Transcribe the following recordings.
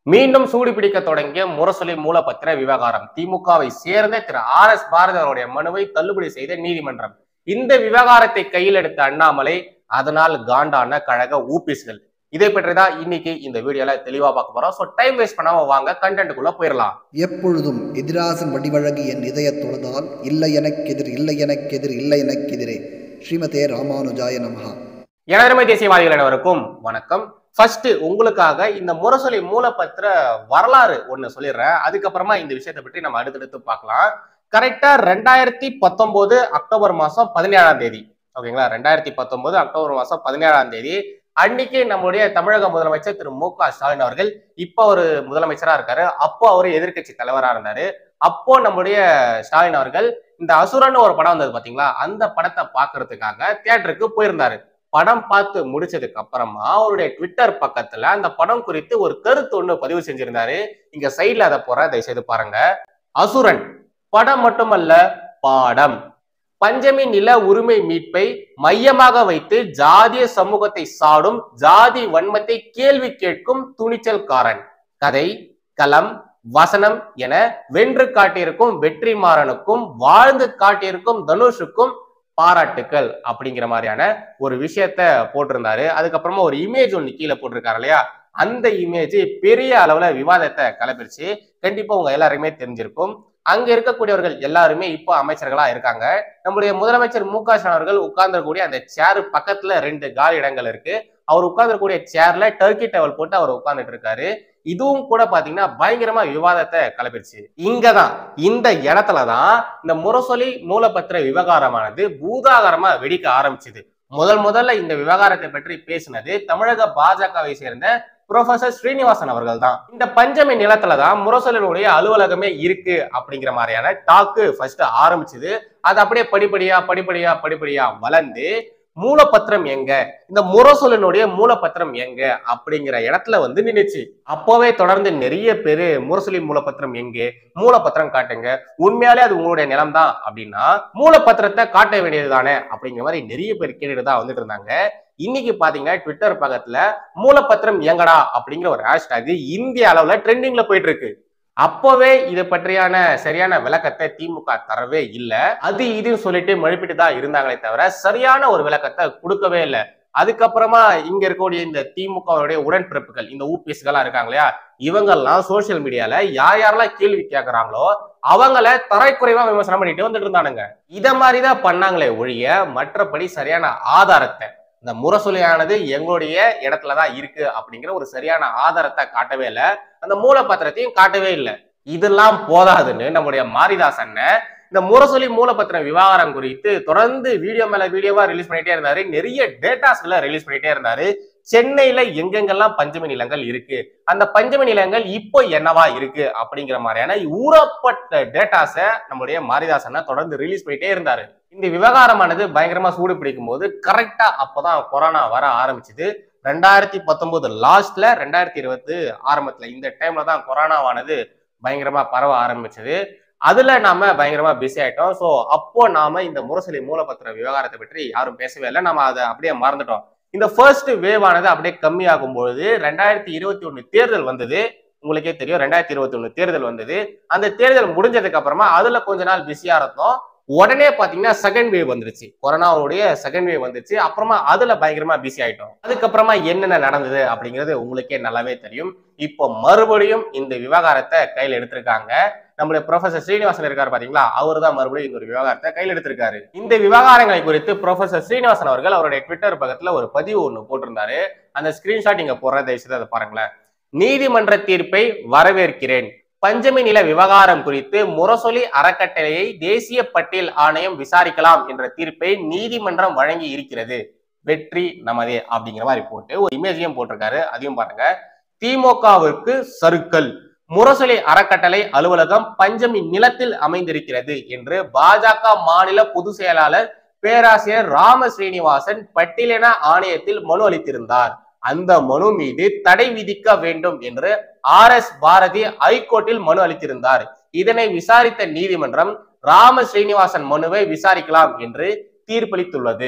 மீண்டும் சூடு பிடிக்க தொடங்கிய முரசொலி மூலப்பத்திர விவகாரம் திமுகவை சேர்ந்த திரு ஆர் எஸ் பாரதி அவருடைய மனுவை தள்ளுபடி செய்த நீதிமன்றம் இந்த விவகாரத்தை கையில் எடுத்த அண்ணாமலை அதனால் காண்டான கழக ஊபிஸ்கள் இதை பற்றி தான் இன்னைக்கு இந்த வீடியோல தெளிவா பார்க்க போறோம் ஸோ டைம் வேஸ்ட் பண்ணாம வாங்க கண்டென்ட்டுக்குள்ள போயிடலாம் எப்பொழுதும் எதிராசன் வடிவழகு என் இதய தொழுதால் இல்லை எனக்கெதிர் இல்லை எனக்கெதிர் இல்லை எனக்கெதிரே ஸ்ரீமதே ராமானுஜாய நமஹா எனதருமை தேசியவாதிகள் அனைவருக்கும் வணக்கம் ஃபர்ஸ்ட் உங்களுக்காக இந்த முரசொலி மூலப்பத்திர வரலாறு ஒண்ணு சொல்லிடுறேன் அதுக்கப்புறமா இந்த விஷயத்தை பற்றி நம்ம அடுத்தடுத்து பார்க்கலாம் கரெக்டா ரெண்டாயிரத்தி பத்தொன்பது அக்டோபர் மாசம் பதினேழாம் தேதி ஓகேங்களா ரெண்டாயிரத்தி பத்தொன்பது அக்டோபர் மாசம் பதினேழாம் தேதி அன்னைக்கு நம்முடைய தமிழக முதலமைச்சர் திரு மு க ஸ்டாலின் அவர்கள் இப்போ ஒரு முதலமைச்சரா இருக்காரு அப்போ அவர் எதிர்க்கட்சி தலைவரா இருந்தாரு அப்போ நம்முடைய ஸ்டாலின் அவர்கள் இந்த அசுரன் ஒரு படம் வந்தது பாத்தீங்களா அந்த படத்தை பார்க்கறதுக்காக தியேட்டருக்கு போயிருந்தாரு படம் பார்த்து முடிச்சதுக்கு அப்புறமா அவருடைய ட்விட்டர் பக்கத்துல அந்த படம் குறித்து ஒரு கருத்து ஒண்ணு பதிவு செஞ்சிருந்தாரு இங்க சைட்ல அதை போற தயவு செய்து பாருங்க அசுரன் படம் மட்டுமல்ல பாடம் பஞ்சமி நில உரிமை மீட்பை மையமாக வைத்து ஜாதிய சமூகத்தை சாடும் ஜாதி வன்மத்தை கேள்வி கேட்கும் துணிச்சல்காரன் கதை களம் வசனம் என வென்று காட்டியிருக்கும் வெற்றிமாறனுக்கும் வாழ்ந்து காட்டியிருக்கும் தனுஷுக்கும் பாராட்டுக்கள் அப்படிங்கிற மாதிரியான ஒரு விஷயத்த போட்டிருந்தாரு அதுக்கப்புறமா ஒரு இமேஜ் ஒன்று கீழே போட்டிருக்காரு இல்லையா அந்த இமேஜ் பெரிய அளவுல விவாதத்தை கலப்பிருச்சு கண்டிப்பா உங்க எல்லாருக்குமே தெரிஞ்சிருக்கும் அங்க இருக்கக்கூடியவர்கள் எல்லாருமே இப்போ அமைச்சர்களா இருக்காங்க நம்முடைய முதலமைச்சர் மு க ஸ்டாலின் அவர்கள் உட்கார்ந்துக்கூடிய அந்த சேர் பக்கத்துல ரெண்டு காலி இடங்கள் இருக்கு அவர் உட்கார்ந்துக்கூடிய சேர்ல டர்க்கி டவல் போட்டு அவர் உட்கார்ந்துட்டு இருக்காரு இதுவும் கூட பாத்தீங்கன்னா பயங்கரமா விவாதத்தை கிளப்பிருச்சு இங்கதான் இந்த இடத்துலதான் இந்த முரசொலி மூலப்பத்திர விவகாரமானது பூதாகரமா வெடிக்க ஆரம்பிச்சுது முதல் முதல்ல இந்த விவகாரத்தை பற்றி பேசினது தமிழக பாஜகவை சேர்ந்த ப்ரொஃபசர் ஸ்ரீனிவாசன் அவர்கள் தான் இந்த பஞ்சமி நிலத்துல தான் முரசொலினுடைய அலுவலகமே இருக்கு அப்படிங்கிற மாதிரியான டாக்கு ஃபர்ஸ்ட் ஆரம்பிச்சது அது அப்படியே படிப்படியா படிப்படியா படிப்படியா வளர்ந்து மூலப்பத்திரம் எங்க இந்த முரசொலினுடைய மூலப்பத்திரம் எங்க அப்படிங்கிற இடத்துல வந்து நின்னுச்சு அப்போவே தொடர்ந்து நிறைய பேரு முரசொலி மூலப்பத்திரம் எங்கே மூலப்பத்திரம் காட்டுங்க உண்மையாலே அது உங்களுடைய நிலம் தான் அப்படின்னா மூலப்பத்திரத்தை காட்ட வேண்டியது தானே அப்படிங்கிற மாதிரி நிறைய பேர் கேட்டுட்டு தான் வந்துட்டு இருந்தாங்க இன்னைக்கு பாத்தீங்கன்னா ட்விட்டர் பக்கத்துல மூலப்பத்திரம் எங்கடா அப்படிங்கிற ஒரு ஹேஷ்டாக் இந்திய அளவுல ட்ரெண்டிங்ல போயிட்டு இருக்கு அப்போவே இது பற்றியான சரியான விளக்கத்தை திமுக தரவே இல்லை அது இதுன்னு சொல்லிட்டு மழுப்பிட்டு தான் இருந்தாங்களே தவிர சரியான ஒரு விளக்கத்தை கொடுக்கவே இல்லை அதுக்கப்புறமா இங்க இருக்கக்கூடிய இந்த திமுகவுடைய உடன்பிறப்புகள் இந்த ஊபிஎஸ்களா இருக்காங்க இல்லையா இவங்கெல்லாம் சோசியல் மீடியால யார் யாரெல்லாம் கேள்வி கேட்கறாங்களோ அவங்கள தரைக்குறைவா விமர்சனம் பண்ணிட்டு வந்துட்டு இருந்தானுங்க இத மாதிரிதான் பண்ணாங்களே ஒழிய மற்றபடி சரியான ஆதாரத்தை இந்த முரசொலியானது எங்களுடைய இடத்துலதான் இருக்கு அப்படிங்கிற ஒரு சரியான ஆதாரத்தை காட்டவே இல்லை அந்த மூலப்பத்திரத்தையும் காட்டவே இல்லை இதெல்லாம் போதாதுன்னு நம்முடைய மாரிதாஸ் அண்ணன் இந்த முரசொலி மூலப்பத்திரம் விவகாரம் குறித்து தொடர்ந்து வீடியோ மேல வீடியோவா ரிலீஸ் பண்ணிட்டே இருந்தாரு நிறைய டேட்டாஸ்களை ரிலீஸ் பண்ணிட்டே இருந்தாரு சென்னையில எங்கெங்கெல்லாம் பஞ்சமி நிலங்கள் இருக்கு அந்த பஞ்சமி நிலங்கள் இப்போ என்னவா இருக்கு அப்படிங்கிற மாதிரியான ஊறப்பட்ட டேட்டாஸை நம்முடைய மாரிதாசனை தொடர்ந்து ரிலீஸ் பண்ணிட்டே இருந்தாரு இந்த விவகாரமானது பயங்கரமா சூடு பிடிக்கும் போது கரெக்டா அப்பதான் கொரோனா வர ஆரம்பிச்சது ரெண்டாயிரத்தி பத்தொன்பது லாஸ்ட்ல ரெண்டாயிரத்தி இருபது ஆரம்பத்துல இந்த டைம்ல தான் கொரோனாவானது பயங்கரமா பரவ ஆரம்பிச்சது அதுல நாம பயங்கரமா பிஸி ஆயிட்டோம் ஸோ அப்போ நாம இந்த முரசொலி மூலப்பத்திர விவகாரத்தை பற்றி யாரும் பேசவே இல்லை நம்ம அதை அப்படியே மறந்துட்டோம் இந்த ஃபர்ஸ்ட் வேவ் ஆனது அப்படியே கம்மியாகும் பொழுது ரெண்டாயிரத்தி இருபத்தி ஒண்ணு தேர்தல் வந்தது உங்களுக்கே தெரியும் ரெண்டாயிரத்தி இருபத்தி ஒண்ணு தேர்தல் வந்தது அந்த தேர்தல் முடிஞ்சதுக்கு அப்புறமா அதுல கொஞ்ச நாள் பிஸியா இருந்தோம் உடனே பாத்தீங்கன்னா செகண்ட் வேவ் வந்துருச்சு கொரோனாவுடைய செகண்ட் வேவ் வந்துச்சு அப்புறமா அதுல பயங்கரமா பிஸி ஆயிட்டோம் அதுக்கப்புறமா என்னென்ன நடந்தது அப்படிங்கிறது உங்களுக்கே நல்லாவே தெரியும் இப்போ மறுபடியும் இந்த விவகாரத்தை கையில் எடுத்திருக்காங்க நம்மளுடைய ப்ரொஃபசர் ஸ்ரீனிவாசன் இருக்காரு பாத்தீங்களா அவர் தான் மறுபடியும் இந்த ஒரு விவகாரத்தை கையில் எடுத்திருக்காரு இந்த விவகாரங்களை குறித்து ப்ரொஃபசர் ஸ்ரீனிவாசன் அவர்கள் அவருடைய ட்விட்டர் பக்கத்துல ஒரு பதிவு ஒன்று போட்டிருந்தாரு அந்த ஸ்கிரீன்ஷாட் இங்க போடுற தயவுசெய்து அதை பாருங்களேன் நீதிமன்ற தீர்ப்பை வரவேற்கிறேன் பஞ்சமி நில விவகாரம் குறித்து முரசொலி அறக்கட்டளையை தேசிய பட்டியல் ஆணையம் விசாரிக்கலாம் என்ற தீர்ப்பை நீதிமன்றம் வழங்கி இருக்கிறது வெற்றி நமதே அப்படிங்கிற மாதிரி போட்டு ஒரு இமேஜையும் போட்டிருக்காரு அதையும் பாருங்க திமுகவிற்கு சருக்கள் முரசொலி அறக்கட்டளை அலுவலகம் பஞ்சமி நிலத்தில் அமைந்திருக்கிறது என்று பாஜக மாநில பொதுச் செயலாளர் பேராசிரியர் ராம ஸ்ரீனிவாசன் பட்டியலின ஆணையத்தில் மனு அளித்திருந்தார் அந்த மனு மீது தடை விதிக்க வேண்டும் என்று ஆர் எஸ் பாரதி ஹைகோர்ட்டில் மனு அளித்திருந்தார் இதனை விசாரித்த நீதிமன்றம் ராம ஸ்ரீனிவாசன் மனுவை விசாரிக்கலாம் என்று தீர்ப்பளித்துள்ளது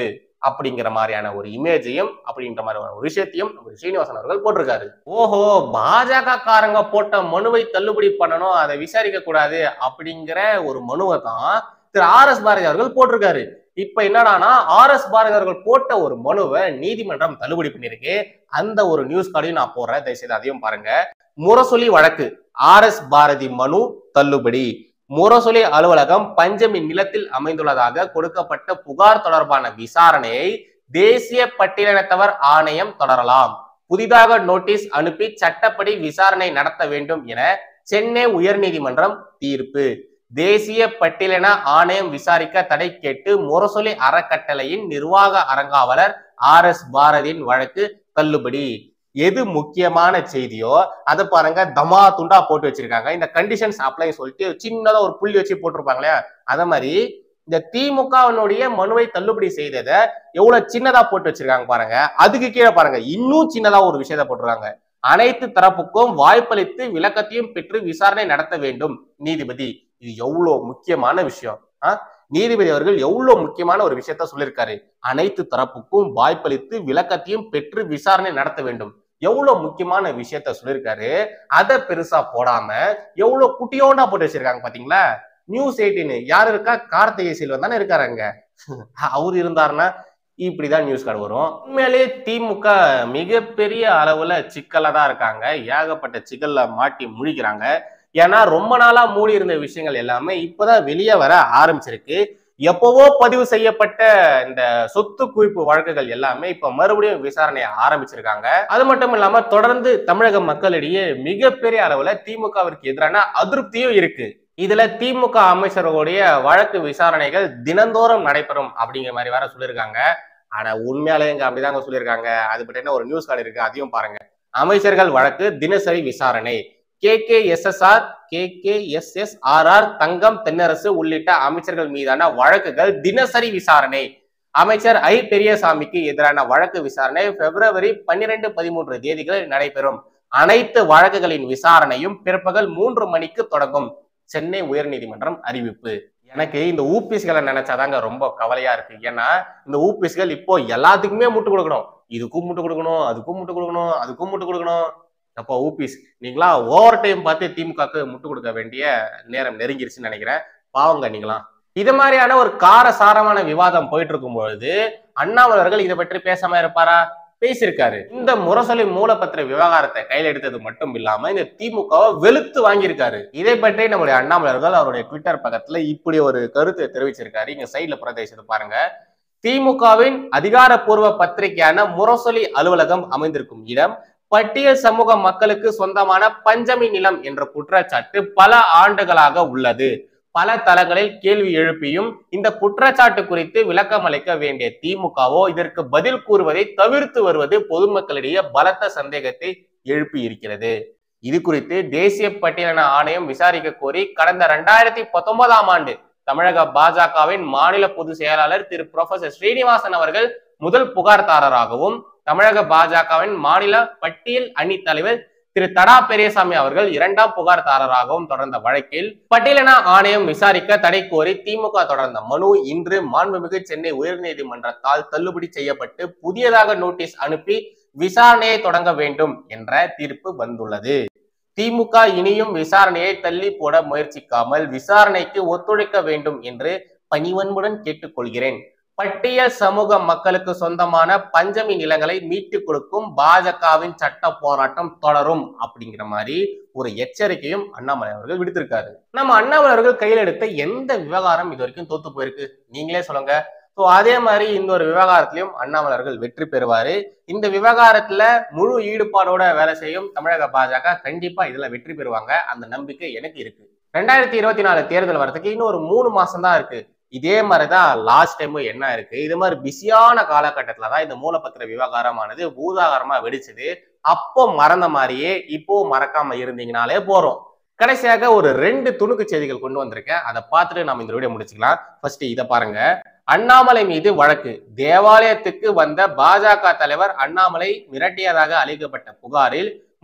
அப்படிங்கிற மாதிரியான ஒரு இமேஜையும் அப்படின்ற மாதிரி ஒரு விஷயத்தையும் நம்ம ஸ்ரீனிவாசன் அவர்கள் போட்டிருக்காரு ஓஹோ பாஜக காரங்க போட்ட மனுவை தள்ளுபடி பண்ணணும் அதை விசாரிக்க கூடாது அப்படிங்கிற ஒரு மனுவை தான் திரு ஆர் எஸ் பாரதி அவர்கள் போட்டிருக்காரு இப்ப என்னடானா ஆர் எஸ் பாரதி அவர்கள் போட்ட ஒரு மனுவை நீதிமன்றம் தள்ளுபடி பண்ணிருக்கு அந்த ஒரு நியூஸ் கார்டையும் நான் போடுறேன் தயவுசெய்து அதையும் பாருங்க முரசொலி வழக்கு ஆர் எஸ் பாரதி மனு தள்ளுபடி முரசொலி அலுவலகம் பஞ்சமி நிலத்தில் அமைந்துள்ளதாக கொடுக்கப்பட்ட புகார் தொடர்பான விசாரணையை தேசிய பட்டியலினத்தவர் ஆணையம் தொடரலாம் புதிதாக நோட்டீஸ் அனுப்பி சட்டப்படி விசாரணை நடத்த வேண்டும் என சென்னை உயர்நீதிமன்றம் தீர்ப்பு தேசிய பட்டியலின ஆணையம் விசாரிக்க தடை கேட்டு முரசொலி அறக்கட்டளையின் நிர்வாக அரங்காவலர் ஆர் எஸ் பாரதியின் வழக்கு தள்ளுபடி எது முக்கியமான செய்தியோ அதை பாருங்க தமா துண்டா போட்டு வச்சிருக்காங்க இந்த கண்டிஷன்ஸ் அப்ளை சொல்லிட்டு சின்னதா ஒரு புள்ளி வச்சு போட்டிருப்பாங்களே அத மாதிரி இந்த திமுகவினுடைய மனுவை தள்ளுபடி செய்ததை எவ்வளவு சின்னதா போட்டு வச்சிருக்காங்க பாருங்க அதுக்கு கீழே பாருங்க இன்னும் சின்னதா ஒரு விஷயத்த போட்டிருக்காங்க அனைத்து தரப்புக்கும் வாய்ப்பளித்து விளக்கத்தையும் பெற்று விசாரணை நடத்த வேண்டும் நீதிபதி இது எவ்வளவு முக்கியமான விஷயம் ஆ? நீதிபதி அவர்கள் எவ்வளவு முக்கியமான ஒரு விஷயத்த சொல்லியிருக்காரு அனைத்து தரப்புக்கும் வாய்ப்பளித்து விளக்கத்தையும் பெற்று விசாரணை நடத்த வேண்டும் எவ்வளவு முக்கியமான விஷயத்த சொல்லியிருக்காரு அதை பெருசா போடாம எவ்வளவு குட்டியோண்டா போட்டு வச்சிருக்காங்க பாத்தீங்களா நியூஸ் எயிட்டின் யார் இருக்கா கார்த்திகை செல்வன் தானே இருக்காரு அங்க அவர் இருந்தாருன்னா இப்படிதான் நியூஸ் கார்டு வரும் உண்மையிலேயே திமுக மிகப்பெரிய அளவுல சிக்கல்ல தான் இருக்காங்க ஏகப்பட்ட சிக்கல்ல மாட்டி முழிக்கிறாங்க ஏன்னா ரொம்ப நாளா மூடி இருந்த விஷயங்கள் எல்லாமே இப்பதான் வெளியே வர ஆரம்பிச்சிருக்கு எப்பவோ பதிவு செய்யப்பட்ட இந்த சொத்து குவிப்பு வழக்குகள் எல்லாமே இப்ப மறுபடியும் விசாரணையை ஆரம்பிச்சிருக்காங்க அது மட்டும் இல்லாம தொடர்ந்து தமிழக மக்களிடையே மிகப்பெரிய அளவுல திமுகவிற்கு எதிரான அதிருப்தியும் இருக்கு இதுல திமுக அமைச்சர்களுடைய வழக்கு விசாரணைகள் தினந்தோறும் நடைபெறும் அப்படிங்கிற மாதிரி வேற சொல்லியிருக்காங்க ஆனா உண்மையாலே இங்க அப்படிதாங்க சொல்லியிருக்காங்க அது பற்றின ஒரு நியூஸ் கார்டு இருக்கு அதையும் பாருங்க அமைச்சர்கள் வழக்கு தினசரி விசாரணை K K S S R K K S S R R Thangam Thennarasu உள்ளிட்ட அமைச்சர்கள் மீதான வழக்குகள் தினசரி விசாரணை அமைச்சர் ஐ பெரியசாமிக்கு எதிரான வழக்கு விசாரணை பிப்ரவரி பன்னிரெண்டு பதிமூன்று தேதிகளில் நடைபெறும் அனைத்து வழக்குகளின் விசாரணையும் பிற்பகல் மூன்று மணிக்கு தொடங்கும் சென்னை உயர்நீதிமன்றம் அறிவிப்பு எனக்கு இந்த ஊபிஸ்களை நினைச்சாதாங்க ரொம்ப கவலையா இருக்கு ஏன்னா இந்த ஊபிஸ்கள் இப்போ எல்லாத்துக்குமே முட்டு கொடுக்கணும் இதுக்கும் முட்டு கொடுக்கணும் அதுக்கும் முட்டு கொடுக்கணும் அதுக்கும் முட்டு கொடுக்கணும் அப்போ ஊபிஸ் நீங்களா ஓவர் டைம் பார்த்து திமுகக்கு முட்டு கொடுக்க வேண்டிய நேரம் நெருங்கிருச்சுன்னு நினைக்கிறேன் பாவங்க நீங்களாம் இது மாதிரியான ஒரு காரசாரமான விவாதம் போயிட்டு இருக்கும் பொழுது அண்ணாமலர்கள் இதை பற்றி பேசாம இருப்பாரா பேசியிருக்காரு இந்த முரசொலி மூலப்பத்திர விவகாரத்தை கையில் எடுத்தது மட்டும் இல்லாம இந்த திமுகவை வெளுத்து வாங்கியிருக்காரு இதை பற்றி நம்முடைய அண்ணாமலர்கள் அவருடைய ட்விட்டர் பக்கத்துல இப்படி ஒரு கருத்தை தெரிவிச்சிருக்காரு இங்க சைட்ல பிரதேசத்தை பாருங்க திமுகவின் அதிகாரப்பூர்வ பத்திரிகையான முரசொலி அலுவலகம் அமைந்திருக்கும் இடம் பட்டியல் சமூக மக்களுக்கு சொந்தமான பஞ்சமி நிலம் என்ற குற்றச்சாட்டு பல ஆண்டுகளாக உள்ளது பல தளங்களில் கேள்வி எழுப்பியும் இந்த குற்றச்சாட்டு குறித்து விளக்கம் அளிக்க வேண்டிய திமுகவோ இதற்கு பதில் கூறுவதை தவிர்த்து வருவது பொதுமக்களிடையே பலத்த சந்தேகத்தை எழுப்பி இருக்கிறது இது குறித்து தேசிய பட்டியலின ஆணையம் விசாரிக்க கோரி கடந்த இரண்டாயிரத்தி பத்தொன்பதாம் ஆண்டு தமிழக பாஜகவின் மாநில பொதுச் செயலாளர் திரு புரொஃபசர் ஸ்ரீனிவாசன் அவர்கள் முதல் புகார்தாரராகவும் தமிழக பாஜகவின் மாநில பட்டியல் அணி தலைவர் திரு தடா பெரியசாமி அவர்கள் இரண்டாம் புகார்தாரராகவும் தொடர்ந்த வழக்கில் பட்டியலின ஆணையம் விசாரிக்க தடை கோரி திமுக தொடர்ந்த மனு இன்று மாண்புமிகு சென்னை உயர்நீதிமன்றத்தால் தள்ளுபடி செய்யப்பட்டு புதியதாக நோட்டீஸ் அனுப்பி விசாரணையை தொடங்க வேண்டும் என்ற தீர்ப்பு வந்துள்ளது திமுக இனியும் விசாரணையை தள்ளி போட முயற்சிக்காமல் விசாரணைக்கு ஒத்துழைக்க வேண்டும் என்று பணிவன்புடன் கேட்டுக்கொள்கிறேன் பட்டியல் சமூக மக்களுக்கு சொந்தமான பஞ்சமி நிலங்களை மீட்டு கொடுக்கும் பாஜகவின் சட்ட போராட்டம் தொடரும் அப்படிங்கிற மாதிரி ஒரு எச்சரிக்கையும் அண்ணாமலை அவர்கள் விடுத்திருக்காரு நம்ம அண்ணாமலை அவர்கள் கையில் எடுத்த எந்த விவகாரம் இது வரைக்கும் தோத்து போயிருக்கு நீங்களே சொல்லுங்க ஸோ அதே மாதிரி இந்த ஒரு விவகாரத்திலையும் அண்ணாமலை அவர்கள் வெற்றி பெறுவாரு இந்த விவகாரத்துல முழு ஈடுபாடோட வேலை செய்யும் தமிழக பாஜக கண்டிப்பா இதுல வெற்றி பெறுவாங்க அந்த நம்பிக்கை எனக்கு இருக்கு ரெண்டாயிரத்தி இருபத்தி நாலு தேர்தல் வரதுக்கு இன்னும் ஒரு மூணு மாசம் தான் இருக்கு இதே மாதிரிதான் லாஸ்ட் டைமும் என்ன இருக்கு இது மாதிரி பிஸியான காலகட்டத்துல தான் இந்த மூலப்பத்திர விவகாரமானது பூதாகரமா வெடிச்சது அப்போ மறந்த மாதிரியே இப்போ மறக்காம இருந்தீங்கனாலே போறோம் கடைசியாக ஒரு ரெண்டு துணுக்கு செய்திகள் கொண்டு வந்திருக்கேன் அதை பார்த்துட்டு நம்ம இந்த வீடியோ முடிச்சுக்கலாம் ஃபர்ஸ்ட் இதை பாருங்க அண்ணாமலை மீது வழக்கு தேவாலயத்துக்கு வந்த பாஜக தலைவர் அண்ணாமலை மிரட்டியதாக அளிக்கப்பட்ட புகாரில்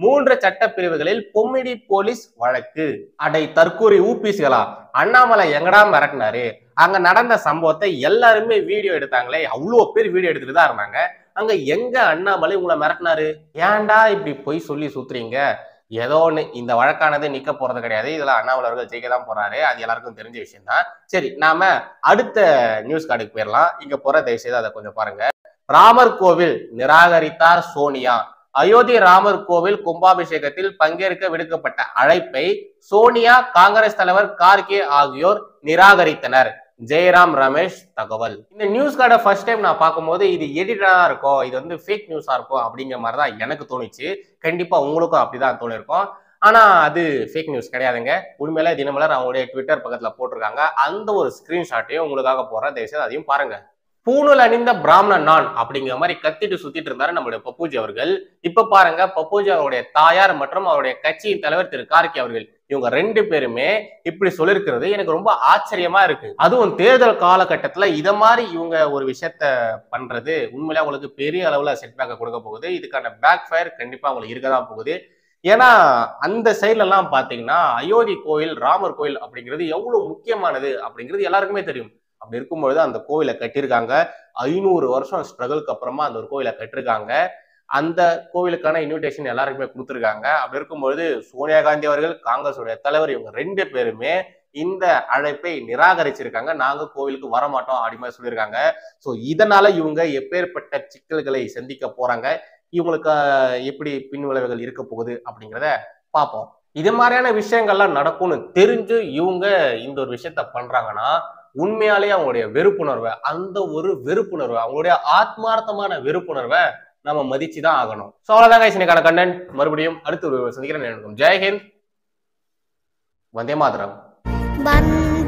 மூன்று சட்ட பிரிவுகளில் பொம்மிடி போலீஸ் வழக்கு அடை தற்கூரி ஊபிசிகளா அண்ணாமலை எங்கடா மிரட்டினாரு அங்க நடந்த சம்பவத்தை எல்லாருமே வீடியோ எடுத்தாங்களே அவ்வளோ பேர் வீடியோ எடுத்துட்டு தான் இருந்தாங்க அங்க எங்க அண்ணாமலை உங்களை மிரட்டினாரு ஏன்டா இப்படி பொய் சொல்லி சுத்துறீங்க ஏதோ ஒண்ணு இந்த வழக்கானது நிக்க போறது கிடையாது இதுல அண்ணாமலை அவர்கள் ஜெயிக்க தான் போறாரு அது எல்லாருக்கும் தெரிஞ்ச விஷயம் தான் சரி நாம அடுத்த நியூஸ் கார்டுக்கு போயிடலாம் இங்க போற தயவு செய்து அதை கொஞ்சம் பாருங்க ராமர் கோவில் நிராகரித்தார் சோனியா அயோத்தி ராமர் கோவில் கும்பாபிஷேகத்தில் பங்கேற்க விடுக்கப்பட்ட அழைப்பை சோனியா காங்கிரஸ் தலைவர் கார்கே ஆகியோர் நிராகரித்தனர் ஜெயராம் ரமேஷ் தகவல் இந்த நியூஸ் கார்டை ஃபர்ஸ்ட் டைம் நான் பார்க்கும்போது இது எடிட்டடா இருக்கும் இது வந்து ஃபேக் நியூஸா இருக்கும் அப்படிங்கிற மாதிரி தான் எனக்கு தோணுச்சு கண்டிப்பா உங்களுக்கும் அப்படிதான் தோணிருக்கும் ஆனா அது ஃபேக் நியூஸ் கிடையாதுங்க உண்மையில தினமலர் அவங்களுடைய ட்விட்டர் பக்கத்துல போட்டிருக்காங்க அந்த ஒரு ஸ்கிரீன்ஷாட்டையும் உங்களுக்காக போறேன் தயவுசெய்து அதையும் பாருங்க பூணூல் அணிந்த பிராமணன் நான் அப்படிங்கிற மாதிரி கத்திட்டு சுத்திட்டு இருந்தாரு நம்மளுடைய பப்பூஜி அவர்கள் இப்ப பாருங்க பப்பூஜி அவருடைய தாயார் மற்றும் அவருடைய கட்சியின் தலைவர் திரு கார்கி அவர்கள் இவங்க ரெண்டு பேருமே இப்படி சொல்லிருக்கிறது எனக்கு ரொம்ப ஆச்சரியமா இருக்கு அதுவும் தேர்தல் காலகட்டத்துல இத மாதிரி இவங்க ஒரு விஷயத்த பண்றது உண்மையிலே அவங்களுக்கு பெரிய அளவுல செட்பேக்கை கொடுக்க போகுது இதுக்கான பேக் ஃபயர் கண்டிப்பா அவங்களுக்கு இருக்கதான் போகுது ஏன்னா அந்த சைட்ல எல்லாம் பாத்தீங்கன்னா அயோத்தி கோயில் ராமர் கோயில் அப்படிங்கிறது எவ்வளவு முக்கியமானது அப்படிங்கிறது எல்லாருக்குமே தெரியும் அப்படி இருக்கும்பொழுது அந்த கோவிலை கட்டியிருக்காங்க ஐநூறு வருஷம் ஸ்ட்ரகிள்க்கு அப்புறமா அந்த ஒரு கோவிலை கட்டிருக்காங்க அந்த கோவிலுக்கான இன்விடேஷன் எல்லாருக்குமே கொடுத்துருக்காங்க அப்படி இருக்கும்பொழுது சோனியா காந்தி அவர்கள் காங்கிரஸுடைய தலைவர் இவங்க ரெண்டு பேருமே இந்த அழைப்பை நிராகரிச்சிருக்காங்க நாங்க கோவிலுக்கு வரமாட்டோம் அப்படி மாதிரி சொல்லியிருக்காங்க ஸோ இதனால இவங்க எப்பேற்பட்ட சிக்கல்களை சந்திக்க போறாங்க இவங்களுக்கு அஹ், எப்படி பின் விளைவுகள் இருக்க போகுது அப்படிங்கிறத பார்ப்போம் இது மாதிரியான விஷயங்கள்லாம் நடக்கும்னு தெரிஞ்சு இவங்க இந்த ஒரு விஷயத்த பண்றாங்கன்னா உண்மையாலேயே அவங்களுடைய வெறுப்புணர்வை அந்த ஒரு வெறுப்புணர்வை அவங்களுடைய ஆத்மார்த்தமான வெறுப்புணர்வை நம்ம மதிச்சு தான் ஆகணும் ஸோ அவ்வளோதான் guys இன்னைக்கான கண்டென்ட் மறுபடியும் அடுத்து ஒரு சந்திக்கிறேன் ஜெயஹிந்த் வந்தே மாதரம் வந்தே